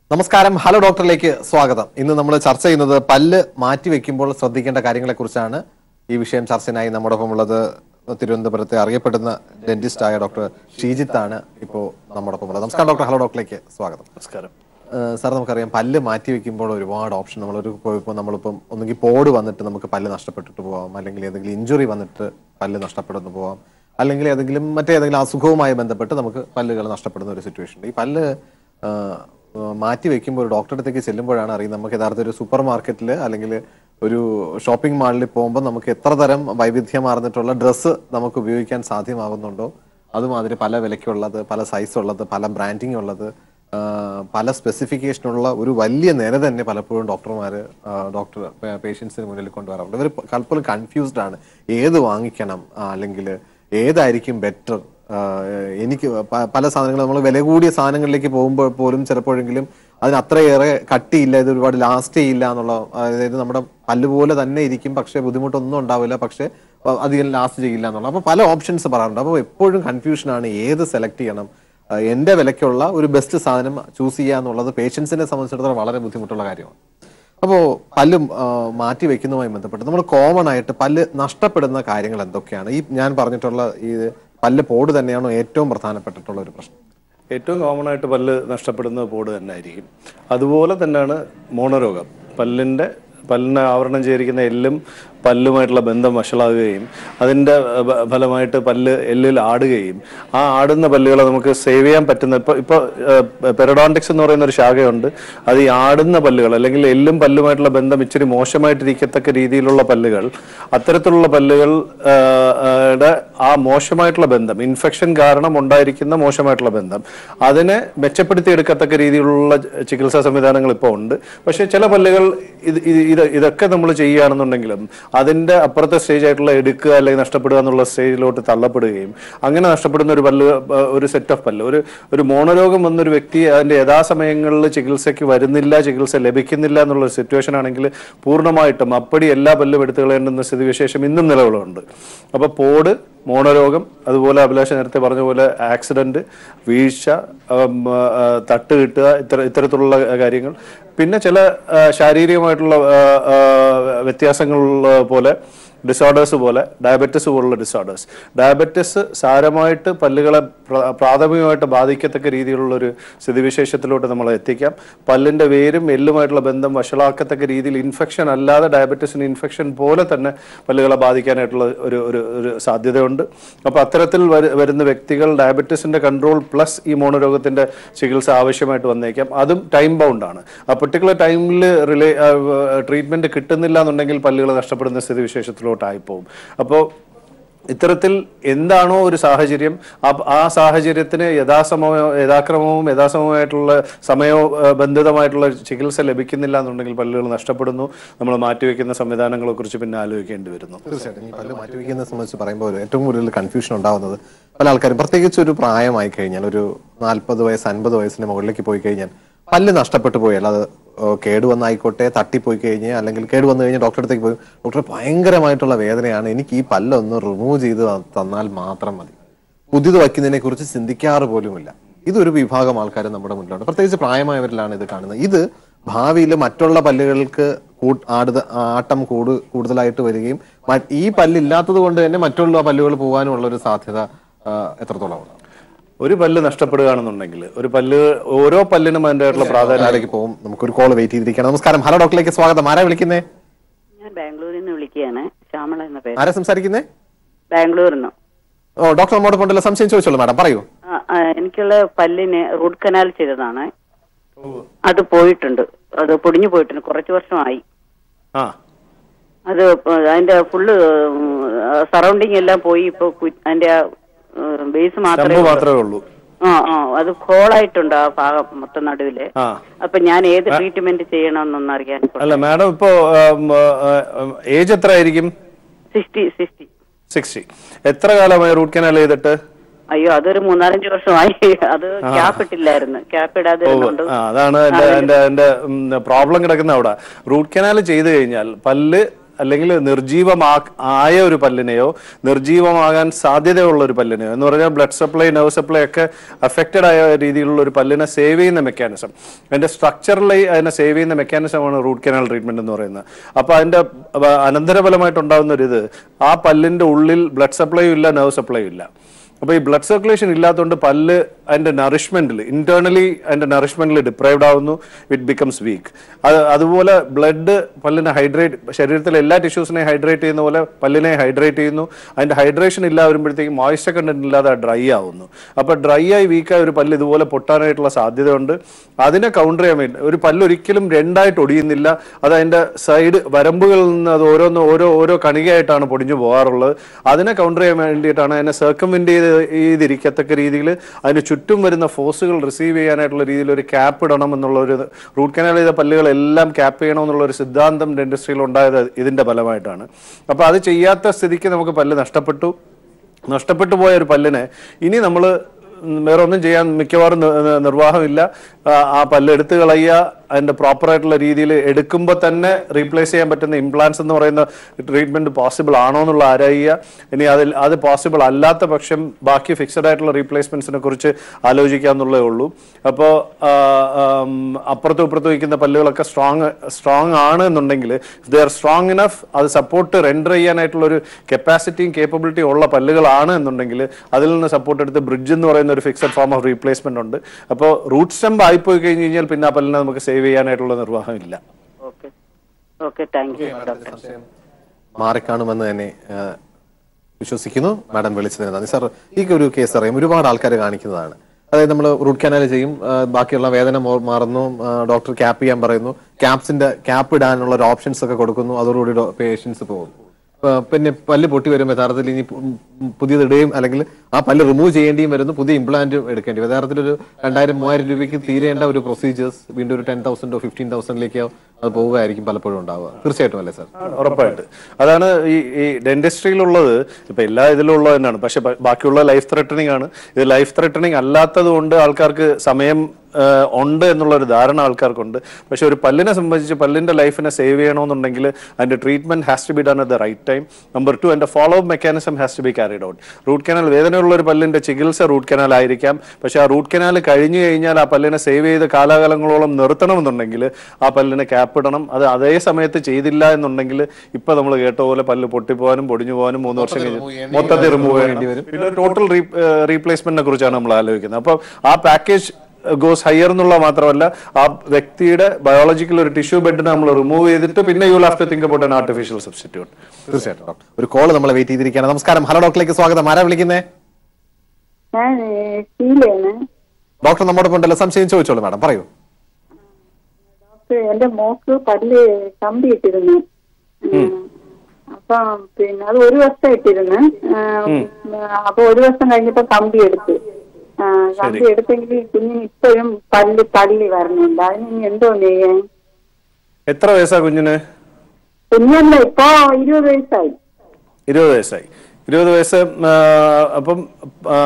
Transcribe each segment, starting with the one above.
നമസ്കാരം ഹലോ ഡോക്ടറിലേക്ക് സ്വാഗതം ഇന്ന് നമ്മൾ ചർച്ച ചെയ്യുന്നത് പല്ല് മാറ്റി വെക്കുമ്പോൾ ശ്രദ്ധിക്കേണ്ട കാര്യങ്ങളെ കുറിച്ചാണ് ഈ വിഷയം ചർച്ചനായി നമ്മോടൊപ്പം ഉള്ളത് തിരുവനന്തപുരത്തെ അറിയപ്പെടുന്ന ഡെന്റിസ്റ്റ് ആയ ഡോക്ടർ ഷീജിത്ത് ആണ് ഇപ്പോൾ നമ്മോടൊപ്പം ഉള്ളത് നമസ്കാരം ഡോക്ടർ ഹലോ ഡോക്ടറിലേക്ക് സ്വാഗതം നമസ്കാരം ഏഹ് സാർ നമുക്കറിയാം പല്ല് മാറ്റി വെക്കുമ്പോൾ ഒരുപാട് ഓപ്ഷൻ നമ്മളൊരു ഇപ്പോൾ നമ്മളിപ്പം ഒന്നുകിൽ പോട് വന്നിട്ട് നമുക്ക് പല്ല് നഷ്ടപ്പെട്ടിട്ട് പോവാം അല്ലെങ്കിൽ ഏതെങ്കിലും ഇഞ്ചുറി വന്നിട്ട് പല്ല് നഷ്ടപ്പെടുന്നു പോവാം അല്ലെങ്കിൽ ഏതെങ്കിലും മറ്റേതെങ്കിലും അസുഖവുമായി ബന്ധപ്പെട്ട് നമുക്ക് പല്ലുകൾ നഷ്ടപ്പെടുന്ന ഒരു സിറ്റുവേഷൻ ഈ പല്ല് ഏഹ്, ഏഹ് മാറ്റി വെക്കുമ്പോൾ ഒരു ഡോക്ടറെ അടുത്തേക്ക് ചെല്ലുമ്പോഴാണ് അറിയുന്നത് നമുക്ക് യഥാർത്ഥ ഒരു സൂപ്പർ മാർക്കറ്റിൽ അല്ലെങ്കിൽ ഒരു ഷോപ്പിംഗ് മാളിൽ പോകുമ്പോൾ നമുക്ക് എത്ര തരം വൈവിധ്യമാർന്നിട്ടുള്ള ഡ്രസ്സ് നമുക്ക് ഉപയോഗിക്കാൻ സാധ്യമാകുന്നുണ്ടോ അതുമാതിരി പല വിലയ്ക്കുള്ളത് പല സൈസ് ഉള്ളത് പല ബ്രാൻഡിങ് ഉള്ളത് ആ, പല സ്പെസിഫിക്കേഷനുള്ള ഒരു വലിയ നിര തന്നെ പലപ്പോഴും ഡോക്ടർമാർ ഡോക്ടർ പേഷ്യൻസിന് മുന്നിൽ കൊണ്ടുവരാറുണ്ട് ഇവർ പലപ്പോഴും കൺഫ്യൂസ്ഡ് ആണ് ഏത് വാങ്ങിക്കണം ആ, അല്ലെങ്കിൽ ഏതായിരിക്കും ബെറ്റർ എനിക്ക് പ- പല സാധനങ്ങൾ നമ്മൾ വില കൂടിയ സാധനങ്ങളിലേക്ക് പോകുമ്പോൾ പോലും ചിലപ്പോഴെങ്കിലും അതിന് അത്രയേറെ കട്ടിയില്ല ഇത് ഒരുപാട് ലാസ്റ്റ് ചെയ്യില്ല എന്നുള്ള അതായത് നമ്മുടെ പല്ല് പോലെ തന്നെ ഇരിക്കും പക്ഷേ ബുദ്ധിമുട്ടൊന്നും ഉണ്ടാവില്ല പക്ഷേ അഹ് അധികം ലാസ്റ്റ് ചെയ്യില്ല എന്നുള്ള അപ്പോൾ പല ഓപ്ഷൻസ് പറയാറുണ്ട് അപ്പോൾ എപ്പോഴും കൺഫ്യൂഷനാണ് ഏത് സെലക്ട് ചെയ്യണം അഹ് എന്റെ വിലയ്ക്കുള്ള ഒരു ബെസ്റ്റ് സാധനം ചൂസ് ചെയ്യുക എന്നുള്ളത് പേഷ്യൻസിനെ സംബന്ധിച്ചിടത്തോളം വളരെ ബുദ്ധിമുട്ടുള്ള കാര്യമാണ് അപ്പോൾ പല്ല് ആഹ് മാറ്റി വെക്കുന്നതുമായി ബന്ധപ്പെട്ട് നമ്മൾ കോമൺ ആയിട്ട് പല്ല് നഷ്ടപ്പെടുന്ന കാര്യങ്ങൾ എന്തൊക്കെയാണ് ഈ ഞാൻ പറഞ്ഞിട്ടുള്ള ഈ പല്ല് പോട് തന്നെയാണോ ഏറ്റവും പ്രധാനപ്പെട്ടിട്ടുള്ള ഒരു പ്രശ്നം ഏറ്റവും കോമൺ ആയിട്ട് പല്ല് നഷ്ടപ്പെടുന്നത് പോട് തന്നെ ആയിരിക്കും അതുപോലെ തന്നെയാണ് മോണരോഗം പല്ലിൻ്റെ പല്ലിനെ ആവരണം ചെയ്തിരിക്കുന്ന എല്ലും പല്ലുമായിട്ടുള്ള ബന്ധം വഷളാകുകയും അതിൻ്റെ ഫ- ഫലമായിട്ട് പല്ല് എല്ലിൽ ആടുകയും ആ ആടുന്ന പല്ലുകളെ നമുക്ക് സേവ് ചെയ്യാൻ പറ്റുന്ന ഇപ്പോൾ ഇപ്പോൾ പെരഡോണ്ടിക്സ് എന്ന് പറയുന്ന ഒരു ശാഖയുണ്ട് അത് ഈ ആടുന്ന പല്ലുകൾ അല്ലെങ്കിൽ എല്ലും പല്ലുമായിട്ടുള്ള ബന്ധം ഇച്ചിരി മോശമായിട്ടിരിക്കത്തക്ക രീതിയിലുള്ള പല്ലുകൾ അത്തരത്തിലുള്ള പല്ലുകൾ ആ, ആ, ടെ ആ മോശമായിട്ടുള്ള ബന്ധം ഇൻഫെക്ഷൻ കാരണം ഉണ്ടായിരിക്കുന്ന മോശമായിട്ടുള്ള ബന്ധം അതിനെ മെച്ചപ്പെടുത്തി എടുക്കത്തക്ക രീതിയിലുള്ള ചികിത്സാ സംവിധാനങ്ങൾ ഇപ്പോൾ ഉണ്ട് പക്ഷേ ചില പല്ലുകൾ ഇത് ഇത് ഇത് ഇതൊക്കെ നമ്മൾ ചെയ്യുകയാണെന്നുണ്ടെങ്കിലും അതിന്റെ അപ്പുറത്തെ സ്റ്റേജ് ആയിട്ടുള്ള എടുക്കുക അല്ലെങ്കിൽ നഷ്ടപ്പെടുക എന്നുള്ള സ്റ്റേജിലോട്ട് തള്ളപ്പെടുകയും അങ്ങനെ നഷ്ടപ്പെടുന്ന ഒരു പല്ല് ആ, ഒരു സെറ്റ് ഓഫ് പല്ല് ഒരു ഒരു മോണരോഗം വന്നൊരു വ്യക്തി അതിന്റെ യഥാസമയങ്ങളിൽ ചികിത്സയ്ക്ക് വരുന്നില്ല ചികിത്സ ലഭിക്കുന്നില്ല എന്നുള്ള സിറ്റുവേഷൻ ആണെങ്കിൽ പൂർണ്ണമായിട്ടും അപ്പടി എല്ലാ പല്ലും എടുത്തു കളയേണ്ടുന്ന സ്ഥിതിവിശേഷം ഇന്നും നിലവിലുണ്ട് അപ്പോൾ പോട് മോണരോഗം അതുപോലെ അഭിലാഷ നേരത്തെ പറഞ്ഞ പോലെ ആക്സിഡന്റ് വീഴ്ച ഉം, ആ, തട്ട് കിട്ടുക ഇത്തര ഇത്തരത്തിലുള്ള കാര്യങ്ങൾ പിന്നെ ചില ആ, ശാരീരികമായിട്ടുള്ള ആ, ആ, വ്യത്യാസങ്ങൾ പോലെ ഡിസോർഡേഴ്സ് പോലെ ഡയബറ്റിസ് പോലുള്ള ഡിസോർഡേഴ്സ് ഡയബറ്റിസ് സാരമായിട്ട് പല്ലുകളെ പ്ര- പ്രാഥമികമായിട്ട് ബാധിക്കത്തക്ക രീതിയിലുള്ള ഒരു സ്ഥിതിവിശേഷത്തിലോട്ട് നമ്മൾ എത്തിക്കാം പല്ലിന്റെ വേരും എല്ലുമായിട്ടുള്ള ബന്ധം വഷളാക്കത്തക്ക രീതിയിൽ ഇൻഫെക്ഷൻ അല്ലാതെ ഡയബറ്റിസിന് ഇൻഫെക്ഷൻ പോലെ തന്നെ പല്ലുകളെ ബാധിക്കാനായിട്ടുള്ള ഒരു ഒരു ഒരു സാധ്യതയുണ്ട് അപ്പോൾ അത്തരത്തിൽ വരു- വരുന്ന വ്യക്തികൾ ഡയബറ്റിസിന്റെ കൺട്രോൾ പ്ലസ് ഈ മോണരോഗത്തിന്റെ ചികിത്സ ആവശ്യമായിട്ട് വന്നേക്കാം അതും ടൈം ബൗണ്ട് ആണ് ആ പെർട്ടിക്കുലർ ടൈമിൽ റിലേ ട്രീറ്റ്മെന്റ് കിട്ടുന്നില്ല എന്നുണ്ടെങ്കിൽ പല്ലുകൾ നഷ്ടപ്പെടുന്ന സ്ഥിതിവിശേഷത്തിലോട്ടായി പോകും അപ്പോൾ ഇത്തരത്തിൽ എന്താണോ ഒരു സാഹചര്യം ആ- ആ സാഹചര്യത്തിന് യഥാസമയോ യഥാക്രമവും യഥാസമമായിട്ടുള്ള സമയോ ഏഹ്, ബന്ധിതമായിട്ടുള്ള ചികിത്സ ലഭിക്കുന്നില്ല എന്നുണ്ടെങ്കിൽ പല്ലുകൾ നഷ്ടപ്പെടുന്നു നമ്മൾ മാറ്റിവെക്കുന്ന സംവിധാനങ്ങളെ കുറിച്ച് പിന്നെ ആലോചിക്കേണ്ടി വരുന്നു തീർച്ചയായിട്ടും ഈ പല്ല് മാറ്റി വയ്ക്കുന്നത് സംബന്ധിച്ച് പറയുമ്പോൾ ഒരു ഏറ്റവും കൂടുതൽ കൺഫ്യൂഷൻ ഉണ്ടാവുന്നത് പല ആൾക്കാരും പ്രത്യേകിച്ച് ഒരു പ്രായമായി കഴിഞ്ഞാൽ ഒരു നാൽപ്പത് വയസ്സ് അൻപത് വയസ്സിന് മുകളിലേക്ക് പോയി കഴിഞ്ഞാൽ പല്ല് നഷ്ടപ്പെട്ടു പോയാൽ അത് ഏഹ്, കേടുവന്നായിക്കോട്ടെ തട്ടിപ്പോയി കഴിഞ്ഞ് അല്ലെങ്കിൽ കേടുവന്നു കഴിഞ്ഞാൽ ഡോക്ടറെ അടുത്തേക്ക് പോയി ഡോക്ടർ ഭയങ്കരമായിട്ടുള്ള വേദനയാണ് എനിക്ക് ഈ പല്ലൊന്ന് റിമൂവ് ചെയ്ത് തന്നാൽ മാത്രം മതി പുതിയത് വയ്ക്കുന്നതിനെ കുറിച്ച് ചിന്തിക്കാറ് പോലുമില്ല ഇതൊരു വിഭാഗം ആൾക്കാർ നമ്മുടെ മുന്നിലുണ്ട് പ്രത്യേകിച്ച് പ്രായമായവരിലാണ് ഇത് കാണുന്നത് ഇത് ഭാവിയിൽ മറ്റുള്ള പല്ലുകൾക്ക് കൂ- ആടുത ആട്ടം കൂട് കൂടുതലായിട്ട് വരികയും മ- ഈ പല്ലില്ലാത്തത് കൊണ്ട് തന്നെ മറ്റുള്ള പല്ലുകൾ പോകാനുമുള്ള ഒരു സാധ്യത ആ, എത്രത്തോളമാണ് ഒരു പല്ല് നഷ്ടപ്പെടുകയാണെന്നുണ്ടെങ്കിൽ ഒരു പല്ല് ഓരോ പല്ലിനും അതിൻ്റെതായിട്ടുള്ള പ്രാധാന്യം ആരേക്ക് പോകും നമുക്കൊരു കോൾ വെയിറ്റ് ചെയ്തിരിക്കണം നമസ്കാരം ഹലോ ഡോക്ടറിലേക്ക് സ്വാഗതം ആരാ വിളിക്കുന്നേ ഞാൻ ബാംഗ്ലൂരിൽ നിന്ന് വിളിക്കുകയാണ് ശ്യാമള എന്ന പേര് ആരാ സംസാരിക്കുന്നേ ബാംഗ്ലൂരിൽ നിന്ന് ഓ ഡോക്ടർ നമ്മോട് കൊണ്ടല്ലോ സംശയം ചോദിച്ചോളൂ മാഡം പറയൂ ആ, ആ, എനിക്കുള്ള പല്ലിന് റൂട്ട് കനാൽ ചെയ്തതാണ് അത് പോയിട്ടുണ്ട് അത് പൊടിഞ്ഞു പോയിട്ടുണ്ട് കുറച്ച് വർഷമായി ആ അത് ഇപ്പൊ അതിന്റെ ഫുള്ള് സറൗണ്ടിങ് എല്ലാം പോയി ഇപ്പൊ കു- അതിന്റെ ബേസ് സ്റ്റമ്പ് മാത്രമേ ഉള്ളൂ. മാത്രമേ ഉള്ളൂ ആ ആ അത് ഹോളായിട്ടുണ്ട് ആ ഭാഗം മൊത്തം നടുവില് ആ അപ്പൊ ഞാൻ ഏത് ട്രീറ്റ്മെന്റ് ചെയ്യണമെന്നൊന്ന് അറിയാൻ അല്ല മാഡം ഇപ്പോ ഏജ് എത്ര ആയിരിക്കും സിക്സ്റ്റി സിക്സ്റ്റി സിക്സ്റ്റി എത്ര കാലമായി റൂട്ട് കനാൽ ചെയ്തിട്ട് അയ്യോ അതൊരു മൂന്നാലഞ്ച് വർഷമായി അത് ക്യാപ്പ് ഇട്ടില്ലായിരുന്നു ക്യാപ്പ് ഇടാതെ ഇരുന്നുകൊണ്ട് ആ, അതാണ് എന്റെ എന്റെ എന്റെ പ്രോബ്ലം കിടക്കുന്ന അവിടെ റൂട്ട് കനാൽ ചെയ്തു കഴിഞ്ഞാൽ പല്ല് അല്ലെങ്കിൽ നിർജീവമാ ആയ ഒരു പല്ലിനെയോ നിർജീവമാകാൻ സാധ്യതയുള്ള ഒരു പല്ലിനെയോ എന്ന് പറഞ്ഞാൽ ബ്ലഡ് സപ്ലൈ നെർവ് സപ്ലൈ ഒക്കെ അഫക്റ്റഡ് ആയ രീതിയിലുള്ള ഒരു പല്ലിനെ സേവ് ചെയ്യുന്ന മെക്കാനിസം അതിന്റെ സ്ട്രക്ചറലി അതിനെ സേവ് ചെയ്യുന്ന മെക്കാനിസമാണ് റൂട്ട് കനാൽ ട്രീറ്റ്മെന്റ് എന്ന് പറയുന്നത് അപ്പൊ അതിന്റെ വ- അനന്തരഫലമായിട്ട് ഉണ്ടാകുന്ന ഒരു ഇത് ആ പല്ലിന്റെ ഉള്ളിൽ ബ്ലഡ് സപ്ലൈയും ഇല്ല നെർവ് സപ്ലൈയും ഇല്ല അപ്പൊ ഈ ബ്ലഡ് സർക്കുലേഷൻ ഇല്ലാത്തതുകൊണ്ട് പല്ല് അതിന്റെ നറിഷ്മെന്റിൽ ഇന്റേർണലി അതിന്റെ നറിഷ്മെന്റിൽ ഡിപ്രൈവ്ഡ് ആവുന്നു ഇറ്റ് ബിക്കംസ് വീക്ക് അത് അതുപോലെ ബ്ലഡ് പല്ലിനെ ഹൈഡ്രേറ്റ് ശരീരത്തിലെ എല്ലാ ടിഷ്യൂസിനെ ഹൈഡ്രേറ്റ് ചെയ്യുന്ന പോലെ പല്ലിനെ ഹൈഡ്രേറ്റ് ചെയ്യുന്നു അതിന്റെ ഹൈഡ്രേഷൻ ഇല്ല വരുമ്പോഴത്തേക്കും മോയ്സ്ചർ കണ്ടന്റ് ഇല്ലാതെ ഡ്രൈ ആവുന്നു അപ്പൊ ഡ്രൈ ആയി വീക്കായ ഒരു പല്ല് ഇതുപോലെ പൊട്ടാനായിട്ടുള്ള സാധ്യതയുണ്ട് അതിനെ കൗണ്ടർ ചെയ്യാൻ വേണ്ടി ഒരു പല്ല് ഒരിക്കലും രണ്ടായിട്ട് ഒടിയുന്നില്ല അത് അതിന്റെ സൈഡ് വരമ്പുകളിൽ നിന്ന് അത് ഓരോന്ന് ഓരോ ഓരോ കണികയായിട്ടാണ് പൊടിഞ്ഞു പോകാറുള്ളത് അതിനെ കൗണ്ടർ ചെയ്യാൻ വേണ്ടിയിട്ടാണ് അതിനെ സർക്കംവെന്റ് ചെയ്ത് ചെയ്തിരിക്കത്തക്ക രീതിയിൽ അതിന് ചുറ്റും വരുന്ന ഫോഴ്സുകൾ റിസീവ് ചെയ്യാനായിട്ടുള്ള രീതിയിൽ ഒരു ക്യാപ്പ് ഇടണം എന്നുള്ള ഒരു റൂട്ട് കനാൽ ചെയ്ത പല്ലുകളെല്ലാം ക്യാപ്പ് ചെയ്യണം എന്നുള്ള ഒരു സിദ്ധാന്തം ഡെന്റിസ്ട്രിയിൽ ഉണ്ടായത് ഇതിന്റെ ഫലമായിട്ടാണ് അപ്പൊ അത് ചെയ്യാത്ത സ്ഥിതിക്ക് നമുക്ക് പല്ല് നഷ്ടപ്പെട്ടു നഷ്ടപ്പെട്ടു പോയ ഒരു പല്ലിനെ ഇനി നമ്മൾ വേറെ ഒന്നും ചെയ്യാൻ മിക്കവാറും നി- നി- നിർവാഹമില്ല ആ, ആ പല്ല് എടുത്തു കളയുക അതിന്റെ പ്രോപ്പർ ആയിട്ടുള്ള രീതിയിൽ എടുക്കുമ്പോൾ തന്നെ റീപ്ലേസ് ചെയ്യാൻ പറ്റുന്ന ഇംപ്ലാന്റ്സ് എന്ന് പറയുന്ന ട്രീറ്റ്മെന്റ് പോസിബിൾ ആണോ എന്നുള്ള ആരായുക ഇനി അതിൽ അത് പോസിബിൾ അല്ലാത്ത പക്ഷം ബാക്കി ഫിക്സഡ് ആയിട്ടുള്ള റീപ്ലേസ്മെന്റ്സിനെ കുറിച്ച് ആലോചിക്കാന്നുള്ളതേ ഉള്ളൂ അപ്പോൾ അപ്പുറത്തും ഇപ്പുറത്തും വയ്ക്കുന്ന പല്ലുകളൊക്കെ സ്ട്രോങ് സ്ട്രോങ് ആണ് എന്നുണ്ടെങ്കിൽ ദേ ആർ സ്ട്രോങ് ഇനഫ് അത് സപ്പോർട്ട് റെൻഡർ ചെയ്യാനായിട്ടുള്ള ഒരു കപ്പാസിറ്റിയും കേപ്പബിലിറ്റിയും ഉള്ള പല്ലുകളാണ് എന്നുണ്ടെങ്കിൽ അതിൽ നിന്ന് സപ്പോർട്ട് എടുത്ത് ബ്രിഡ്ജ് എന്ന് പറയുന്ന ഒരു ഫിക്സഡ് ഫോം ഓഫ് റീപ്ലേസ്മെന്റ് ഉണ്ട് അപ്പോൾ റൂട്ട് സ്റ്റംപ് ആയിപ്പോയി കഴിഞ്ഞ് കഴിഞ്ഞാൽ പിന്നെ ആ പല്ലിനെ നമുക്ക് സേവ് ചെയ്യാനായിട്ടുള്ള നിർവാഹം ഇല്ല okay okay thank you doctor മാറിക്കാണുമെന്ന് തന്നെ ആ, വിശ്വസിക്കുന്നു മാഡം വിളിച്ചതിന് നന്ദി സാർ ഈ ഒരു കേസ് അറിയാം ഒരുപാട് ആൾക്കാർ കാണിക്കുന്നതാണ് അതായത് നമ്മൾ റൂട്ട് കനാൽ ചെയ്യും ആ, ബാക്കിയുള്ള വേദന മോ- മാറുന്നു ആ, ഡോക്ടർ ക്യാപ്പ് ചെയ്യാൻ പറയുന്നു ക്യാപ്സിന്റെ ക്യാപ്പ് ഇടാനുള്ള ഒരു ഓപ്ഷൻസ് ഒക്കെ കൊടുക്കുന്നു അതോടുകൂടി പേഷ്യൻസ് പോകും ആ, പിന്നെ പല്ല് പൊട്ടി വരുമ്പോൾ യഥാർത്ഥത്തിൽ ഇനി പു- ഉം പുതിയത് ഇടുകയും അല്ലെങ്കിൽ ആ പല്ല് റിമൂവ് ചെയ്യേണ്ടിയും വരുന്നു പുതിയ ഇംപ്ലാന്റ് എടുക്കേണ്ടി വരും യഥാർത്ഥത്തിൽ ഒരു രണ്ടായിരം മൂവായിരം രൂപയ്ക്ക് തീരേണ്ട ഒരു പ്രൊസീജിയേഴ്സ് വീണ്ടും ഒരു ടെൻ തൗസൻഡോ ഫിഫ്റ്റീൻ തൗസൻഡിലേക്കോ അത് പോവുകയായിരിക്കും പലപ്പോഴും ഉണ്ടാവുക തീർച്ചയായിട്ടും അല്ലേ സാർ ഉറപ്പായിട്ട് അതാണ് ഈ ഈ ഡെന്റിസ്ട്രിയിലുള്ളത് ഇപ്പൊ എല്ലാ ഇതിലും ഉള്ളത് തന്നെയാണ് പക്ഷെ ബ- ബാക്കിയുള്ള ലൈഫ് ത്രെട്ടണിങ് ആണ് ഇത് ലൈഫ് ത്രെട്ടണിങ് അല്ലാത്തത് കൊണ്ട് ആൾക്കാർക്ക് സമയം ആ, ഉണ്ട് എന്നുള്ള ഒരു ധാരണ ആൾക്കാർക്കുണ്ട് പക്ഷെ ഒരു പല്ലിനെ സംബന്ധിച്ച് പല്ലിന്റെ ലൈഫിനെ സേവ് ചെയ്യണമെന്നുണ്ടെങ്കിൽ അതിന്റെ treatment has to be done at the right time number two അതിന്റെ follow up mechanism has to be carried out root canal വേദനയുള്ള ഒരു പല്ലിന്റെ ചികിത്സ റൂട്ട് കനാൽ ആയിരിക്കാം പക്ഷെ ആ റൂട്ട് കനാൽ കഴിഞ്ഞു കഴിഞ്ഞാൽ ആ പല്ലിനെ സേവ് ചെയ്ത് കാലാകാലങ്ങളോളം നിർത്തണമെന്നുണ്ടെങ്കിൽ ആ പല്ലിന് ക്യാപ്പ് ഇടണം അത് അതേ സമയത്ത് ചെയ്തില്ല എന്നുണ്ടെങ്കിൽ ഇപ്പൊ നമ്മൾ കേട്ട പോലെ പല്ല് പൊട്ടിപ്പോവാനും പൊടിഞ്ഞു പോകാനും മൂന്ന് വർഷം കഴിഞ്ഞ് മൊത്തത്തിൽ റിമൂവ് ചെയ്യേണ്ടി വരും പിന്നെ ടോട്ടൽ റീപ്ലേസ്മെന്റിനെ കുറിച്ചാണ് നമ്മൾ ആലോചിക്കുന്നത് അപ്പൊ ആ പാക്കേജ് ഗോസ് ഹയർ എന്നുള്ള മാത്രമല്ല ആ വ്യക്തിയുടെ ബയോളജിക്കൽ ഒരു ടിഷ്യൂ ബെഡിനെ നമ്മൾ റിമൂവ് ചെയ്തിട്ട് പിന്നെ you have to think about an artificial substitute തീർച്ചയായിട്ടും ഡോക്ടർ ഒരു കോള് നമ്മളെ വെയിറ്റ് ചെയ്തിരിക്കുകയാണ് നമസ്കാരം ഹലോ ഡോക്ടറിലേക്ക് സ്വാഗതം ആരാ വിളിക്കുന്നേ ഞാൻ ഷീലയാണ് ഡോക്ടർ നമ്മുടെ ഉണ്ടല്ലോ സംശയം ചോദിച്ചോളൂ മാഡം പറയൂ ഡോക്ടർ എന്റെ മോക്ക് പല്ല് കമ്പി ഇട്ടിരുന്നു ഉം. അപ്പം പിന്നെ അത് ഒരു വർഷം ഇട്ടിരുന്നു ഉം, അപ്പൊ ഒരു വർഷം കഴിഞ്ഞപ്പോ കമ്പി എടുത്തു ആ, കമ്പി എടുത്തെങ്കിൽ കുഞ്ഞിന് ഇപ്പോഴും പല്ല് തള്ളി വരുന്നുണ്ട് അതിന് ഇനി എന്തോ ചെയ്യാൻ എത്ര വയസ്സാ കുഞ്ഞിന് കുഞ്ഞല്ല ഇപ്പൊ ഇരുപത് വയസ്സായി ഇരുപത് വയസ്സായി ഇരുപത് വയസ്സ് ആ, അപ്പം ആ,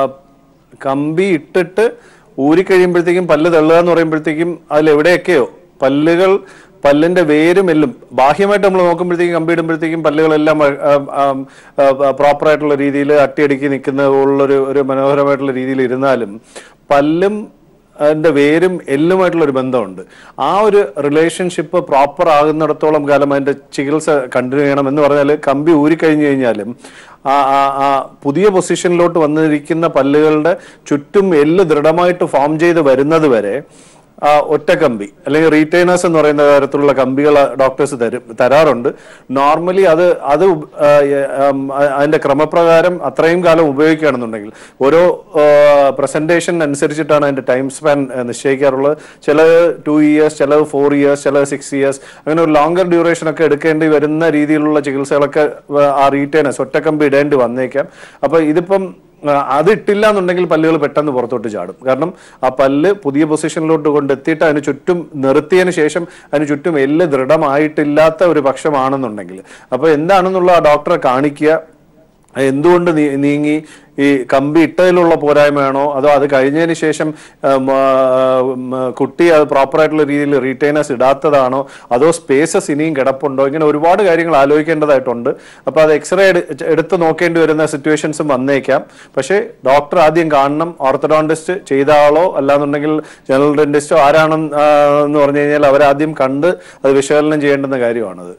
കമ്പി ഇട്ടിട്ട് ഊരിക്കഴിയുമ്പോഴത്തേക്കും പല്ല് തള്ളുക എന്ന് പറയുമ്പോഴത്തേക്കും അതിൽ എവിടെയൊക്കെയോ പല്ലുകൾ പല്ലിന്റെ വേരും എല്ലും ബാഹ്യമായിട്ട് നമ്മൾ നോക്കുമ്പോഴത്തേക്കും കമ്പി ഇടുമ്പോഴത്തേക്കും പല്ലുകളെല്ലാം പ്രോപ്പർ ആയിട്ടുള്ള രീതിയിൽ അട്ടിയടിക്കി നിൽക്കുന്ന ഉള്ളൊരു ഒരു മനോഹരമായിട്ടുള്ള രീതിയിൽ ഇരുന്നാലും പല്ലും അതിന്റെ വേരും എല്ലുമായിട്ടുള്ള ഒരു ബന്ധമുണ്ട് ആ ഒരു റിലേഷൻഷിപ്പ് പ്രോപ്പർ ആകുന്നിടത്തോളം കാലം അതിന്റെ ചികിത്സ കണ്ടിന്യൂ ചെയ്യണം എന്ന് പറഞ്ഞാൽ കമ്പി ഊരിക്കഴിഞ്ഞു കഴിഞ്ഞാലും ആ ആ ആ പുതിയ പൊസിഷനിലോട്ട് വന്നിരിക്കുന്ന പല്ലുകളുടെ ചുറ്റും എല്ല് ദൃഢമായിട്ട് ഫോം ചെയ്ത് വരുന്നത് വരെ ആ ഒറ്റ കമ്പി അല്ലെങ്കിൽ റീറ്റൈനേഴ്സ് എന്ന് പറയുന്ന തരത്തിലുള്ള കമ്പികൾ ഡോക്ടേഴ്സ് തരും തരാറുണ്ട് നോർമലി അത് അത് ഉപ- ആ, ഏ, ആം, അ- അതിന്റെ ക്രമപ്രകാരം അത്രയും കാലം ഉപയോഗിക്കുകയാണെന്നുണ്ടെങ്കിൽ ഓരോ പ്രസന്റേഷൻ അനുസരിച്ചിട്ടാണ് അതിന്റെ ടൈം സ്പാൻ നിശ്ചയിക്കാറുള്ളത് ചിലത് ടു ഇയേഴ്സ് ചിലത് ഫോർ ഇയേഴ്സ് ചിലത് സിക്സ് ഇയേഴ്സ് അങ്ങനെ ഒരു ലോങ്കർ ഡ്യൂറേഷൻ ഒക്കെ എടുക്കേണ്ടി വരുന്ന രീതിയിലുള്ള ചികിത്സകളൊക്കെ ആ, ആ റീറ്റൈനേഴ്സ് ഒറ്റക്കമ്പി ഇടേണ്ടി വന്നേക്കാം അപ്പൊ ഇതിപ്പം ആ, അത് ഇട്ടില്ല എന്നുണ്ടെങ്കിൽ പല്ലുകൾ പെട്ടെന്ന് പുറത്തോട്ട് ചാടും കാരണം ആ പല്ല് പുതിയ പൊസിഷനിലോട്ട് കൊണ്ടെത്തിയിട്ട് അതിന് ചുറ്റും നിർത്തിയതിന് ശേഷം അതിന് ചുറ്റും എല്ല് ദൃഢമായിട്ടില്ലാത്ത ഒരു പക്ഷമാണെന്നുണ്ടെങ്കിൽ അപ്പൊ എന്താണെന്നുള്ള ആ ഡോക്ടറെ കാണിക്കുക അത് എന്തുകൊണ്ട് നീ- നീങ്ങി ഈ കമ്പി ഇട്ടതിലുള്ള പോരായ്മയാണോ അതോ അത് കഴിഞ്ഞതിന് ശേഷം ഉം, ആ, ഉം, കുട്ടി അത് പ്രോപ്പറായിട്ടുള്ള രീതിയിൽ റീറ്റൈനേഴ്സ് ഇടാത്തതാണോ അതോ സ്പേസസ് ഇനിയും കിടപ്പുണ്ടോ ഇങ്ങനെ ഒരുപാട് കാര്യങ്ങൾ ആലോചിക്കേണ്ടതായിട്ടുണ്ട് അപ്പോൾ അത് എക്സ്റേ എടുത്ത് നോക്കേണ്ടി വരുന്ന സിറ്റുവേഷൻസും വന്നേക്കാം പക്ഷേ ഡോക്ടർ ആദ്യം കാണണം ഓർത്തഡോണ്ടിസ്റ്റ് ചെയ്ത ആളോ അല്ലാന്നുണ്ടെങ്കിൽ ജനറൽ ഡെന്റിസ്റ്റോ ആരാണെന്ന് ആ, എന്ന് പറഞ്ഞു കഴിഞ്ഞാൽ അവരാദ്യം കണ്ട് അത് വിശകലനം ചെയ്യേണ്ടുന്ന കാര്യമാണത്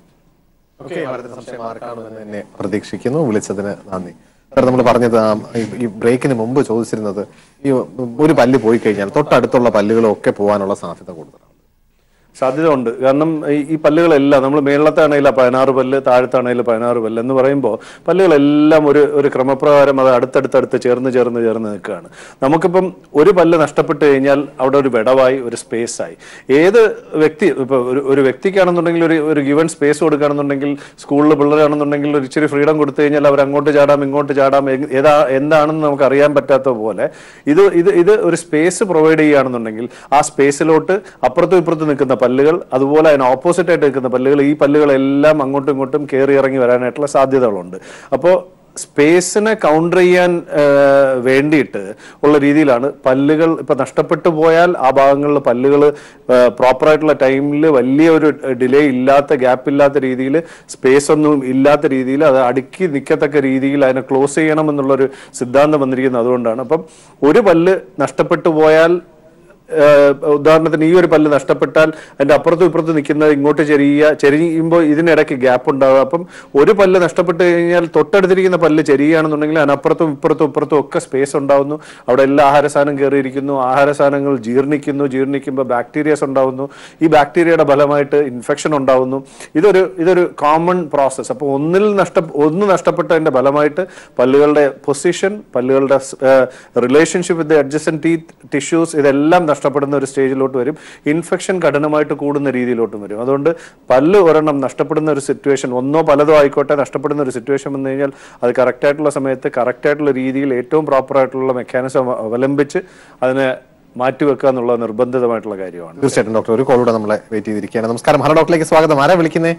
ഓക്കെ അടുത്ത സംശയം ആർക്കാണെന്ന് തന്നെ പ്രതീക്ഷിക്കുന്നു വിളിച്ചതിന് നന്ദി സാർ നമ്മൾ പറഞ്ഞത് ആ, ഈ- ഈ ബ്രേക്കിന് മുമ്പ് ചോദിച്ചിരുന്നത് ഈ ഒരു പല്ല് പോയി കഴിഞ്ഞാൽ തൊട്ടടുത്തുള്ള പല്ലുകളൊക്കെ പോകാനുള്ള സാധ്യത കൂടുതലാണ് സാധ്യത ഉണ്ട് കാരണം ഈ- ഈ പല്ലുകളെല്ലാം നമ്മൾ മേളത്താണെങ്കിൽ പതിനാറ് പല്ല് താഴത്താണെങ്കിൽ പതിനാറ് പല്ല് എന്ന് പറയുമ്പോൾ പല്ലുകളെല്ലാം ഒരു ഒരു ക്രമപ്രകാരം അത് അടുത്തടുത്തടുത്ത് ചേർന്ന് ചേർന്ന് ചേർന്ന് നിൽക്കുകയാണ് നമുക്കിപ്പം ഒരു പല്ല് നഷ്ടപ്പെട്ട് കഴിഞ്ഞാൽ അവിടെ ഒരു വിടവായി ഒരു സ്പേസ് ആയി ഏത് വ്യക്തി ഇപ്പൊ ഒരു ഒരു വ്യക്തിക്കാണെന്നുണ്ടെങ്കിൽ ഒരു ഒരു ഗിവൺ സ്പേസ് കൊടുക്കുകയാണെന്നുണ്ടെങ്കിൽ സ്കൂളിൽ പിള്ളേരാണെന്നുണ്ടെങ്കിൽ ഒരു ഇച്ചിരി ഫ്രീഡം കൊടുത്തു കഴിഞ്ഞാൽ അവർ അങ്ങോട്ട് ചാടാം ഇങ്ങോട്ട് ചാടാം എങ്- ഏതാ എന്താണെന്ന് നമുക്ക് അറിയാൻ പറ്റാത്ത പോലെ ഇത് ഇത് ഇത് ഒരു സ്പേസ് പ്രൊവൈഡ് ചെയ്യുകയാണെന്നുണ്ടെങ്കിൽ ആ സ്പേസിലോട്ട് അപ്പുറത്തും ഇപ്പുറത്തും നിൽക്കുന്ന പല്ലുകൾ അതുപോലെ അതിന് ഓപ്പോസിറ്റ് ആയിട്ട് നിൽക്കുന്ന പല്ലുകൾ ഈ പല്ലുകളെല്ലാം അങ്ങോട്ടും ഇങ്ങോട്ടും കയറി ഇറങ്ങി വരാനായിട്ടുള്ള സാധ്യതകളുണ്ട് അപ്പോൾ സ്പേസിനെ കൗണ്ടർ ചെയ്യാൻ ആ, വേണ്ടിയിട്ട് ഉള്ള രീതിയിലാണ് പല്ലുകൾ ഇപ്പൊ നഷ്ടപ്പെട്ടു പോയാൽ ആ ഭാഗങ്ങളിൽ പല്ലുകൾ പ്രോപ്പറായിട്ടുള്ള ടൈമിൽ വലിയ ഒരു ഡിലേ ഇല്ലാത്ത ഗ്യാപ്പ് ഇല്ലാത്ത രീതിയിൽ സ്പേസ് ഒന്നും ഇല്ലാത്ത രീതിയിൽ അത് അടുക്കി നിൽക്കത്തക്ക രീതിയിൽ അതിനെ ക്ലോസ് ചെയ്യണം എന്നുള്ളൊരു സിദ്ധാന്തം വന്നിരിക്കുന്നത് അതുകൊണ്ടാണ് അപ്പം ഒരു പല്ല് നഷ്ടപ്പെട്ടു പോയാൽ ഏഹ് ഉദാഹരണത്തിന് ഈ ഒരു പല്ല് നഷ്ടപ്പെട്ടാൽ അതിന്റെ അപ്പുറത്തും ഇപ്പുറത്തും നിൽക്കുന്നത് ഇങ്ങോട്ട് ചെരിയുക ചെരിയുമ്പോൾ ഇതിനിടയ്ക്ക് ഗ്യാപ്പ് ഉണ്ടാവുക അപ്പം ഒരു പല്ല് നഷ്ടപ്പെട്ട് കഴിഞ്ഞാൽ തൊട്ടടുത്തിരിക്കുന്ന പല്ല് ചെരിയുകയാണെന്നുണ്ടെങ്കിൽ അതിനപ്പുറത്തും ഇപ്പുറത്തും ഇപ്പുറത്തും ഒക്കെ സ്പേസ് ഉണ്ടാവുന്നു അവിടെ എല്ലാ ആഹാരസാധനം കയറിയിരിക്കുന്നു ആഹാരസാധനങ്ങൾ ജീർണിക്കുന്നു ജീർണിക്കുമ്പോൾ ബാക്ടീരിയസ് ഉണ്ടാവുന്നു ഈ ബാക്ടീരിയയുടെ ഫലമായിട്ട് ഇൻഫെക്ഷൻ ഉണ്ടാവുന്നു ഇതൊരു ഇതൊരു കോമൺ പ്രോസസ്സ് അപ്പോൾ ഒന്നിൽ നഷ്ട ഒന്ന് നഷ്ടപ്പെട്ടതിന്റെ ഫലമായിട്ട് പല്ലുകളുടെ പൊസിഷൻ പല്ലുകളുടെ relationship with adjacent teeth tissues ഇതെല്ലാം നഷ്ടപ്പെടുന്ന ഒരു സ്റ്റേജിലോട്ട് വരും ഇൻഫെക്ഷൻ കഠിനമായിട്ട് കൂടുന്ന രീതിയിലോട്ടും വരും അതുകൊണ്ട് പല്ല് ഒരെണ്ണം നഷ്ടപ്പെടുന്ന ഒരു സിറ്റുവേഷൻ ഒന്നോ പലതോ ആയിക്കോട്ടെ നഷ്ടപ്പെടുന്ന ഒരു സിറ്റുവേഷൻ വന്നു കഴിഞ്ഞാൽ അത് കറക്റ്റ് ആയിട്ടുള്ള സമയത്ത് കറക്റ്റ് ആയിട്ടുള്ള രീതിയിൽ ഏറ്റവും പ്രോപ്പർ ആയിട്ടുള്ള മെക്കാനിസം അവലംബിച്ച് അതിനെ മാറ്റിവെക്കുക എന്നുള്ള നിർബന്ധിതമായിട്ടുള്ള കാര്യമാണ് തീർച്ചയായിട്ടും ഡോക്ടർ ഒരു കോളൂടെ നമ്മളെ വെയിറ്റ് ചെയ്തിരിക്കുകയാണ് നമസ്കാരം ഹലോ ഡോക്ടറിലേക്ക് സ്വാഗതം ആരാ വിളിക്കുന്നേ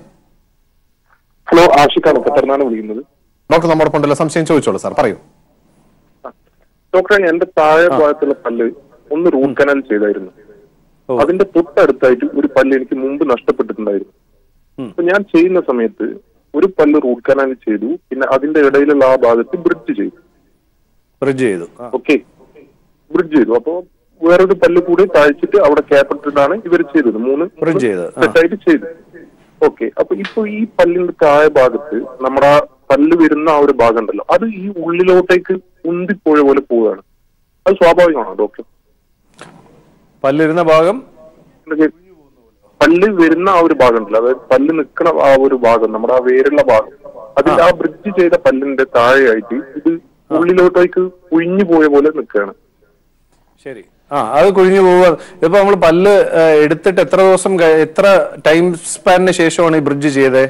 ഹലോ ആഷിഖാണ് ഖത്തറിനാണ് വിളിക്കുന്നത് ഡോക്ടർ നമ്മോടൊപ്പം ഉണ്ടല്ലോ സംശയം ചോദിച്ചോളൂ സാർ പറയൂ ഡോക്ടറെ എന്റെ താഴെ ഭാഗത്തുള്ള പല്ല് ഒന്ന് റൂട്ട് കനാൽ ചെയ്തായിരുന്നു ഓ. അതിന്റെ തൊട്ടടുത്തായിട്ട് ഒരു പല്ല് എനിക്ക് മുമ്പ് നഷ്ടപ്പെട്ടിട്ടുണ്ടായിരുന്നു അപ്പൊ ഞാൻ ചെയ്യുന്ന സമയത്ത് ഒരു പല്ല് റൂട്ട് കനാൽ ചെയ്തു പിന്നെ അതിന്റെ ഇടയിലുള്ള ആ ഭാഗത്ത് ബ്രിഡ്ജ് ചെയ്തു ബ്രിഡ്ജ് ചെയ്തു ആ. ഓക്കെ ബ്രിഡ്ജ് ചെയ്തു അപ്പോ വേറൊരു പല്ല് കൂടി താഴ്ചിട്ട് അവിടെ ക്യാപിറ്റിട്ടാണ് ഇവർ ചെയ്തത് മൂന്ന് Bridge ചെയ്തത്, ആ. സെറ്റായിട്ട് ചെയ്തു ഓക്കെ അപ്പൊ ഇപ്പൊ ഈ പല്ലിന്റെ താഴെ ഭാഗത്ത് നമ്മുടെ ആ പല്ല് വരുന്ന ആ ഒരു ഭാഗം ഉണ്ടല്ലോ അത് ഈ ഉള്ളിലോട്ടേക്ക് ഉന്തിപ്പോയ പോലെ പോവുകയാണ് അത് സ്വാഭാവികമാണോ ഡോക്ടർ പല്ലിരുന്ന ഭാഗം എന്നൊക്കെ പല്ല് വരുന്ന ആ ഒരു ഭാഗം ഉണ്ടല്ലോ അതായത് പല്ല് നിൽക്കണ ആ ഒരു ഭാഗം നമ്മുടെ ആ വേരുള്ള ഭാഗം അതിന്റെ ആ ബ്രിഡ്ജ് ചെയ്ത പല്ലിന്റെ താഴെയായിട്ട് ഇത് ഉള്ളിലോട്ടേക്ക് കുഴിഞ്ഞു പോയ പോലെ നിൽക്കുകയാണ് ശരി ആ അത് കുഴിഞ്ഞു പോവുക ഇപ്പൊ നമ്മൾ പല്ല് ആ, എടുത്തിട്ട് എത്ര ദിവസം കഴി- എത്ര ടൈം സ്പാനിന് ശേഷമാണ് ഈ ബ്രിഡ്ജ് ചെയ്തേ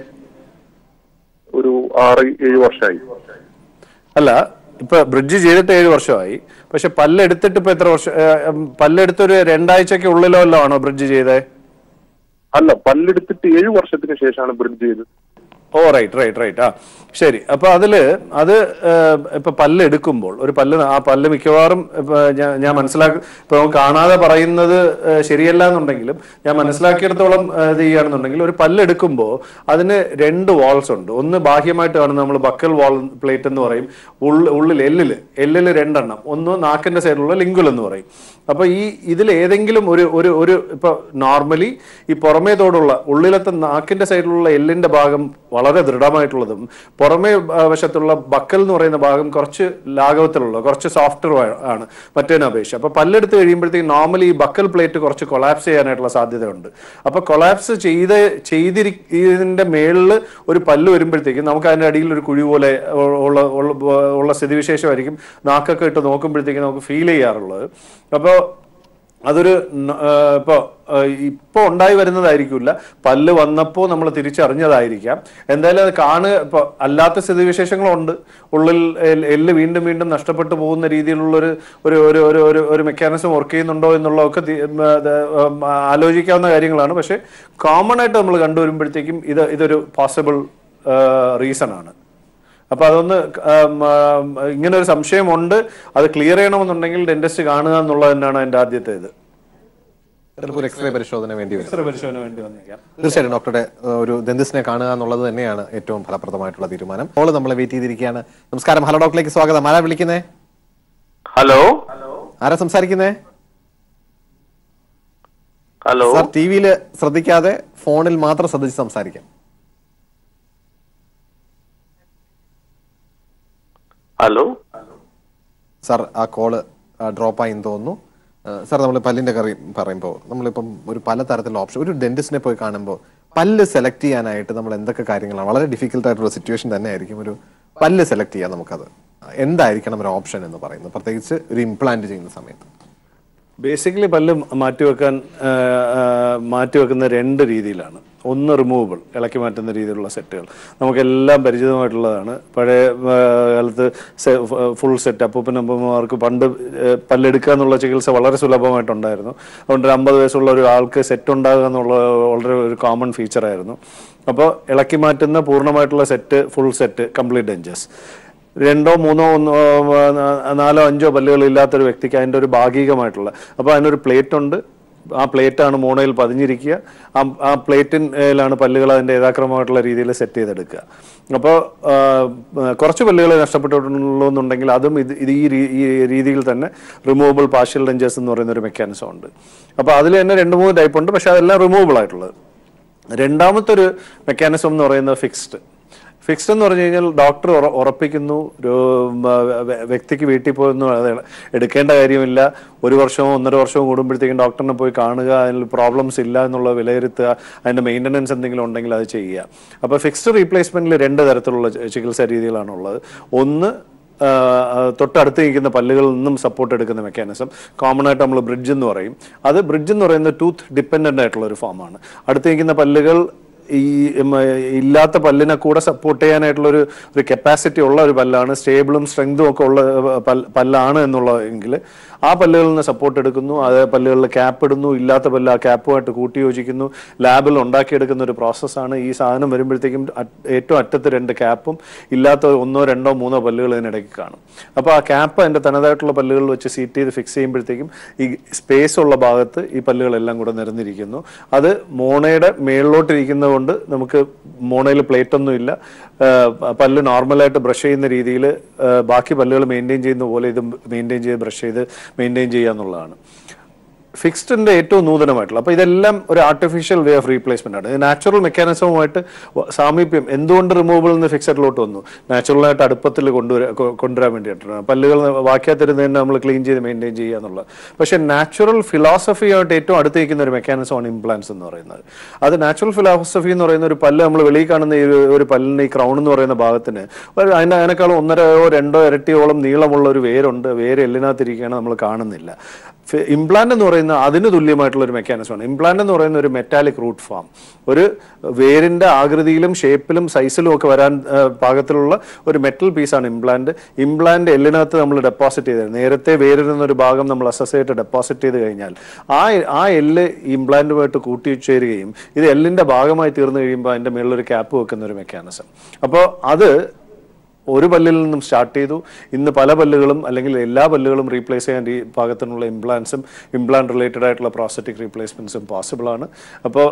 ഒരു ആറ് ഏഴ് വർഷമായി അല്ല ഇപ്പൊ ബ്രിഡ്ജ് ചെയ്തിട്ട് ഏഴ് വർഷമായി പക്ഷെ പല്ല് എടുത്തിട്ട് ഇപ്പൊ എത്ര വർഷം ആ, ഉം, പല്ലെടുത്തൊരു രണ്ടാഴ്ചക്ക് ഉള്ളിലോ വല്ലോ ആണോ ബ്രിഡ്ജ് ചെയ്തേ അല്ല പല്ലെടുത്തിട്ട് ഏഴ് വർഷത്തിന് ശേഷമാണ് ബ്രിഡ്ജ് ചെയ്തത് ഓ റൈറ്റ് റൈറ്റ് റൈറ്റ് ആ ശരി അപ്പൊ അതില് അത് ഏഹ്, ഇപ്പൊ പല്ല് എടുക്കുമ്പോൾ ഒരു പല്ല് ആ പല്ല് മിക്കവാറും ഇപ്പൊ ഞാൻ ഞാൻ മനസ്സിലാക്കി ഇപ്പൊ നമുക്ക് കാണാതെ പറയുന്നത് ഏഹ്, ശരിയല്ല എന്നുണ്ടെങ്കിലും ഞാൻ മനസ്സിലാക്കിയിടത്തോളം ഏഹ്, ഇത് ചെയ്യുകയാണെന്നുണ്ടെങ്കിൽ ഒരു പല്ല് എടുക്കുമ്പോൾ അതിന് രണ്ട് വാൾസ് ഉണ്ട് ഒന്ന് ബാഹ്യമായിട്ട് കാണുന്ന നമ്മൾ ബക്കൽ വാൾ പ്ലേറ്റ് എന്ന് പറയും ഉള്ളിൽ ഉള്ളിൽ എല്ലില് എല്ലില് രണ്ടെണ്ണം ഒന്ന് നാക്കിന്റെ സൈഡിലുള്ള ലിംഗുൽ എന്ന് പറയും അപ്പൊ ഈ ഇതിൽ ഏതെങ്കിലും ഒരു ഒരു ഒരു ഇപ്പൊ നോർമലി ഈ പുറമേ തോടുള്ള ഉള്ളിലത്തെ നാക്കിന്റെ സൈഡിലുള്ള എല്ലിന്റെ ഭാഗം വളരെ ദൃഢമായിട്ടുള്ളതും പുറമേ ആ, വശത്തുള്ള ബക്കൽ എന്ന് പറയുന്ന ഭാഗം കുറച്ച് ലാഘവത്തിലുള്ള കുറച്ച് സോഫ്റ്റർ ആണ് മറ്റേതിനെ അപേക്ഷിച്ച് അപ്പൊ പല്ലെടുത്ത് കഴിയുമ്പോഴത്തേക്ക് നോർമലി ഈ ബക്കൽ പ്ലേറ്റ് കുറച്ച് കൊളാപ്സ് ചെയ്യാനായിട്ടുള്ള സാധ്യതയുണ്ട് അപ്പൊ കൊളാപ്സ് ചെയ്ത് ചെയ്തിരി ഇതിന്റെ മേളിൽ ഒരു പല്ല് വരുമ്പോഴത്തേക്കും നമുക്ക് അതിന്റെ അടിയിൽ ഒരു കുഴി പോലെ ഉള്ള ഉള്ള ഉള്ള സ്ഥിതിവിശേഷമായിരിക്കും നാക്കൊക്കെ ഇട്ട് നോക്കുമ്പോഴത്തേക്കും നമുക്ക് ഫീൽ ചെയ്യാറുള്ളത് അപ്പോൾ അതൊരു ന- ആ, ഇപ്പൊ ആ, ഇപ്പൊ ഉണ്ടായി വരുന്നതായിരിക്കില്ല പല്ല് വന്നപ്പോൾ നമ്മൾ തിരിച്ചറിഞ്ഞതായിരിക്കാം എന്തായാലും അത് കാണുക ഇപ്പൊ അല്ലാത്ത സ്ഥിതിവിശേഷങ്ങളുണ്ട് ഉള്ളിൽ എൽ- എല്ല് വീണ്ടും വീണ്ടും നഷ്ടപ്പെട്ടു പോകുന്ന രീതിയിലുള്ളൊരു ഒരു ഒരു ഒരു ഒരു ഒരു മെക്കാനിസം വർക്ക് ചെയ്യുന്നുണ്ടോ എന്നുള്ളതൊക്കെ തി- ഉം, അത്, ഉം, ആലോചിക്കാവുന്ന കാര്യങ്ങളാണ് പക്ഷെ കോമൺ ആയിട്ട് നമ്മൾ കണ്ടുവരുമ്പോഴത്തേക്കും ഇത് ഇതൊരു പോസിബിൾ റീസൺ ആണ് അപ്പൊ അതൊന്ന് ആം, ആം, ഇങ്ങനെ ഒരു സംശയമുണ്ട് അത് ക്ലിയർ ചെയ്യണമെന്നുണ്ടെങ്കിൽ ഡെന്റിസ്റ്റ് കാണുക എന്നുള്ളത് തന്നെയാണ് എൻ്റെ ആദ്യത്തെ ഇത് ചിലപ്പോൾ ഒരു എക്സ്റേ പരിശോധന വേണ്ടി വരും എക്സ്റേ പരിശോധന വേണ്ടി വന്നേക്കാം തീർച്ചയായിട്ടും ഡോക്ടറുടെ ഏഹ്, ഒരു ദന്തിസ്റ്റിനെ കാണുക എന്നുള്ളത് തന്നെയാണ് ഏറ്റവും ഫലപ്രദമായിട്ടുള്ള തീരുമാനം അപ്പോൾ നമ്മളെ വെയിറ്റ് ചെയ്തിരിക്കുകയാണ് നമസ്കാരം ഹലോ ഡോക്ടറിലേക്ക് സ്വാഗതം ആരാ വിളിക്കുന്നേ ഹലോ ആരാ സംസാരിക്കുന്നേ ഹലോ സാർ ടി വിയിൽ ശ്രദ്ധിക്കാതെ ഫോണിൽ മാത്രം ശ്രദ്ധിച്ച് സംസാരിക്കാം ഹലോ സാർ ആ കോള് ഡ്രോപ്പ് എന്ന് തോന്നുന്നു ആ, സാർ നമ്മൾ പല്ലിന്റെ കറി പറയുമ്പോൾ നമ്മളിപ്പം ഒരു പലതരത്തിലുള്ള ഓപ്ഷൻ ഒരു ഡെന്റിസ്റ്റിനെ പോയി കാണുമ്പോൾ പല്ല് സെലക്ട് ചെയ്യാനായിട്ട് നമ്മൾ എന്തൊക്കെ കാര്യങ്ങളാണ് വളരെ ഡിഫിക്കൽട്ട് ആയിട്ടുള്ള സിറ്റുവേഷൻ തന്നെ ആയിരിക്കും ഒരു പല്ല് സെലക്ട് ചെയ്യാൻ നമുക്കത് എന്തായിരിക്കണം ഒരു ഓപ്ഷൻ എന്ന് പറയുന്നത് പ്രത്യേകിച്ച് ഒരു ഇംപ്ലാന്റ് ചെയ്യുന്ന സമയത്ത് ബേസിക്കലി പല്ല് മാറ്റിവെക്കാൻ ആ, ആ, മാറ്റിവെക്കുന്ന രണ്ട് രീതിയിലാണ് ഒന്ന് റിമൂവബിൾ ഇളക്കി മാറ്റുന്ന രീതിയിലുള്ള സെറ്റുകൾ നമുക്കെല്ലാം പരിചിതമായിട്ടുള്ളതാണ് പഴയ ആ, കാലത്ത് ഫുൾ സെറ്റ് അപ്പൂപ്പനമ്മമാർക്ക് പണ്ട് ആ, പല്ലെടുക്കുക എന്നുള്ള ചികിത്സ വളരെ സുലഭമായിട്ടുണ്ടായിരുന്നു അതുകൊണ്ട് ഒരു അമ്പത് വയസ്സുള്ള ഒരു ആൾക്ക് സെറ്റ് ഉണ്ടാകുക എന്നുള്ള വളരെ ഒരു കോമൺ ഫീച്ചറായിരുന്നു അപ്പോൾ ഇളക്കി മാറ്റുന്ന പൂർണ്ണമായിട്ടുള്ള set full set complete dentures രണ്ടോ മൂന്നോ ഒന്നോ ആ, നാലോ അഞ്ചോ പല്ലുകൾ ഇല്ലാത്തൊരു വ്യക്തിക്ക് അതിൻ്റെ ഒരു ഭാഗികമായിട്ടുള്ള അപ്പോൾ അതിനൊരു പ്ലേറ്റ് ഉണ്ട് ആ പ്ലേറ്റാണ് മോണയിൽ പതിഞ്ഞിരിക്കുക ആ ആ പ്ലേറ്റിലാണ് പല്ലുകൾ അതിൻ്റെ യഥാക്രമമായിട്ടുള്ള രീതിയിൽ സെറ്റ് ചെയ്തെടുക്കുക അപ്പോൾ കുറച്ച് പല്ലുകൾ നഷ്ടപ്പെട്ടിട്ടുള്ളൂ എന്നുണ്ടെങ്കിൽ അതും ഇത് ഇത് ഈ രീ- ഈ രീതിയിൽ തന്നെ റിമൂവബിൾ പാർഷ്യൽ ഡെഞ്ചേഴ്സ് എന്ന് പറയുന്ന ഒരു മെക്കാനിസം ഉണ്ട് അപ്പോൾ അതിൽ തന്നെ രണ്ട് മൂന്ന് ടൈപ്പ് ഉണ്ട് പക്ഷേ അതെല്ലാം റിമൂവബിൾ ആയിട്ടുള്ളത് രണ്ടാമത്തെ ഒരു മെക്കാനിസം എന്ന് പറയുന്നത് ഫിക്സ്ഡ് ഫിക്സ്ഡ് എന്ന് പറഞ്ഞു കഴിഞ്ഞാൽ ഡോക്ടർ ഉറ- ഉറപ്പിക്കുന്നു ഒരു ഉം, ആ, വ്യ- വ്യക്തിക്ക് വീട്ടിൽ പോയൊന്നും അത് എടുക്കേണ്ട കാര്യമില്ല ഒരു വർഷമോ ഒന്നര വർഷമോ കൂടുമ്പോഴത്തേക്കും ഡോക്ടറിനെ പോയി കാണുക അതിൽ പ്രോബ്ലംസ് ഇല്ല എന്നുള്ള വിലയിരുത്തുക അതിന്റെ മെയിൻ്റനൻസ് എന്തെങ്കിലും ഉണ്ടെങ്കിൽ അത് ചെയ്യുക അപ്പോൾ ഫിക്സ്ഡ് റീപ്ലേസ്മെന്റിൽ രണ്ട് തരത്തിലുള്ള ചി- ചികിത്സാ രീതികളാണുള്ളത് ഒന്ന് ആ, ആ, തൊട്ടടുത്ത് നിൽക്കുന്ന പല്ലുകളിൽ നിന്നും സപ്പോർട്ട് എടുക്കുന്ന മെക്കാനിസം കോമൺ ആയിട്ട് നമ്മൾ ബ്രിഡ്ജ് എന്ന് പറയും അത് ബ്രിഡ്ജ് എന്ന് പറയുന്നത് ടൂത്ത് ഡിപ്പെൻഡന്റ് ആയിട്ടുള്ള ഒരു ഫോമാണ് അടുത്ത് നിൽക്കുന്ന പല്ലുകൾ ഈ ഉം, ഇല്ലാത്ത പല്ലിനെ കൂടെ സപ്പോർട്ട് ചെയ്യാനായിട്ടുള്ള ഒരു ഒരു കപ്പാസിറ്റി ഉള്ള ഒരു പല്ലാണ് സ്റ്റേബിളും സ്ട്രെങ്തും ഒക്കെ ഉള്ള പല്ല് പല്ലാണ് എന്നുള്ളതെങ്കിൽ ആ പല്ലുകളിൽ നിന്ന് സപ്പോർട്ട് എടുക്കുന്നു അത് പല്ലുകളിൽ ക്യാപ്പ് ഇടുന്നു ഇല്ലാത്ത പല്ല് ആ ക്യാപ്പുമായിട്ട് കൂട്ടി യോജിക്കുന്നു ലാബിൽ ഉണ്ടാക്കിയെടുക്കുന്ന ഒരു പ്രോസസ്സാണ് ഈ സാധനം വരുമ്പോഴത്തേക്കും അറ്റ്- ഏറ്റവും അറ്റത്ത് രണ്ട് ക്യാപ്പും ഇല്ലാത്ത ഒന്നോ രണ്ടോ മൂന്നോ പല്ലുകൾ ഇതിനിടയ്ക്ക് കാണും അപ്പോൾ ആ ക്യാപ്പ് അതിൻ്റെ തനതായിട്ടുള്ള പല്ലുകളിൽ വെച്ച് സീറ്റ് ചെയ്ത് ഫിക്സ് ചെയ്യുമ്പോഴത്തേക്കും ഈ സ്പേസ് ഉള്ള ഭാഗത്ത് ഈ പല്ലുകളെല്ലാം കൂടെ നിരന്നിരിക്കുന്നു അത് മോണയുടെ മേളിലോട്ട് ഇരിക്കുന്നത് കൊണ്ട് നമുക്ക് മോണയിൽ പ്ലേറ്റ് ഒന്നും ഇല്ല ആ, പല്ല് നോർമലായിട്ട് ബ്രഷ് ചെയ്യുന്ന രീതിയിൽ ബാക്കി പല്ലുകൾ മെയിൻറ്റെയിൻ ചെയ്യുന്ന പോലെ ഇത് മെയിൻറ്റെയിൻ ചെയ്ത് ബ്രഷ് ചെയ്ത് മെയിൻറ്റെയിൻ ചെയ്യുക എന്നുള്ളതാണ് ഫിക്സ്ഡിന്റെ ഏറ്റവും നൂതനമായിട്ടുള്ള അപ്പോൾ ഇതെല്ലാം ഒരു ആർട്ടിഫിഷ്യൽ വേ ഓഫ് റീപ്ലേസ്മെന്റ് ആണ് നാച്ചുറൽ മെക്കാനിസവുമായിട്ട് സാമീപ്യം എന്തുകൊണ്ട് റിമൂവബിൾ നിന്ന് ഫിക്സഡിലോട്ട് വന്നു നാച്ചുറലായിട്ട് അടുപ്പത്തിൽ കൊണ്ടുവരാ കൊ- കൊണ്ടുവരാൻ വേണ്ടിയിട്ടാണ് പല്ലുകൾ വാക്യാത്തിരുന്നതിന് നമ്മൾ ക്ലീൻ ചെയ്ത് മെയിൻറ്റെയിൻ ചെയ്യുക എന്നുള്ളത് പക്ഷേ നാച്ചുറൽ ഫിലോസഫിയായിട്ട് ഏറ്റവും അടുത്ത് നിൽക്കുന്ന ഒരു മെക്കാനിസമാണ് ഇംപ്ലാൻസ് എന്ന് പറയുന്നത് അത് നാച്ചുറൽ ഫിലോസഫി എന്ന് പറയുന്ന ഒരു പല്ല് നമ്മൾ വെളിയിൽ കാണുന്ന ഈ ഒരു- ഒരു പല്ലിന് ഈ ക്രൗൺ എന്ന് പറയുന്ന ഭാഗത്തിന് ഒരു അതിന് അതിനേക്കാളും ഒന്നരയോ രണ്ടോ ഇരട്ടിയോളം നീളമുള്ള ഒരു വേരുണ്ട് വേര് എല്ലിനകത്തിരിക്കുകയാണ് നമ്മൾ കാണുന്നില്ല ഇംപ്ലാന്റ് എന്ന് പറയുന്ന അതിന് തുല്യമായിട്ടുള്ള ഒരു മെക്കാനിസമാണ് ഇംപ്ലാന്റ് എന്ന് പറയുന്ന ഒരു മെറ്റാലിക് റൂട്ട് ഫാം ഒരു വേരിന്റെ ആകൃതിയിലും ഷേപ്പിലും സൈസിലും ഒക്കെ വരാൻ ആ, പാകത്തിലുള്ള ഒരു മെറ്റൽ പീസാണ് ഇംപ്ലാന്റ് ഇംപ്ലാന്റ് എല്ലിനകത്ത് നമ്മൾ ഡെപ്പോസിറ്റ് ചെയ്തത് നേരത്തെ വേരിൽ നിന്നൊരു ഭാഗം നമ്മൾ അസസ് ചെയ്തിട്ട് ഡെപ്പോസിറ്റ് ചെയ്ത് കഴിഞ്ഞാൽ ആ ആ എല്ല് ഇംപ്ലാന്റുമായിട്ട് കൂട്ടിച്ചേരുകയും ഇത് എല്ലിന്റെ ഭാഗമായി തീർന്നു കഴിയുമ്പോൾ അതിന്റെ മുകളിൽ ഒരു ക്യാപ്പ് വെക്കുന്ന ഒരു മെക്കാനിസം അപ്പോൾ അത് ഒരു പല്ലിൽ നിന്നും സ്റ്റാർട്ട് ചെയ്തു ഇന്ന് പല പല്ലുകളും അല്ലെങ്കിൽ എല്ലാ പല്ലുകളും റീപ്ലേസ് ചെയ്യാൻ ഈ പാകത്തിനുള്ള ഇംപ്ലാൻസും ഇംപ്ലാന്റ് റിലേറ്റഡ് ആയിട്ടുള്ള പ്രോസ്റ്ററ്റിക് റീപ്ലേസ്മെന്റ്സും പോസിബിൾ ആണ് അപ്പോൾ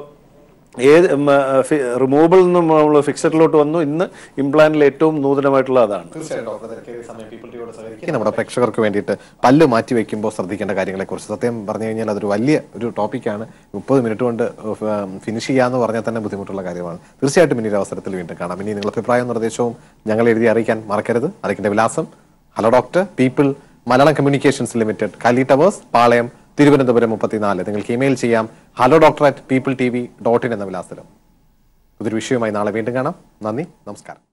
ഏത് റിമൂവബിൾ നിന്നും നമ്മൾ ഫിക്സഡിലോട്ട് വന്നു ഇന്ന് ഇംപ്ലാന്റിൽ ഏറ്റവും നൂതനമായിട്ടുള്ള അതാണ് ഇനി നമ്മുടെ പ്രേക്ഷകർക്ക് വേണ്ടിയിട്ട് പല്ല് മാറ്റി വെക്കുമ്പോൾ ശ്രദ്ധിക്കേണ്ട കാര്യങ്ങളെ കുറിച്ച് സത്യം പറഞ്ഞു കഴിഞ്ഞാൽ അതൊരു വലിയ ഒരു ടോപ്പിക്കാണ് മുപ്പത് മിനിറ്റ് കൊണ്ട് ഫിനിഷ് ചെയ്യാന്ന് പറഞ്ഞാൽ തന്നെ ബുദ്ധിമുട്ടുള്ള കാര്യമാണ് തീർച്ചയായിട്ടും ഇനി ഒരു അവസരത്തിൽ വീണ്ടും കാണാം ഇനി നിങ്ങളുടെ അഭിപ്രായവും നിർദ്ദേശവും ഞങ്ങൾ എഴുതി അറിയിക്കാൻ മറക്കരുത് അറിയിക്കേണ്ട വിലാസം hello doctor people Malayalam communications limited കലി ടവേഴ്സ് പാളയം തിരുവനന്തപുരം മുപ്പത്തിനാല് നിങ്ങൾക്ക് ഇമെയിൽ ചെയ്യാം hello doctor at people T V dot in എന്ന വിലാസത്തിലും ഇതൊരു വിഷയവുമായി നാളെ വീണ്ടും കാണാം നന്ദി നമസ്കാരം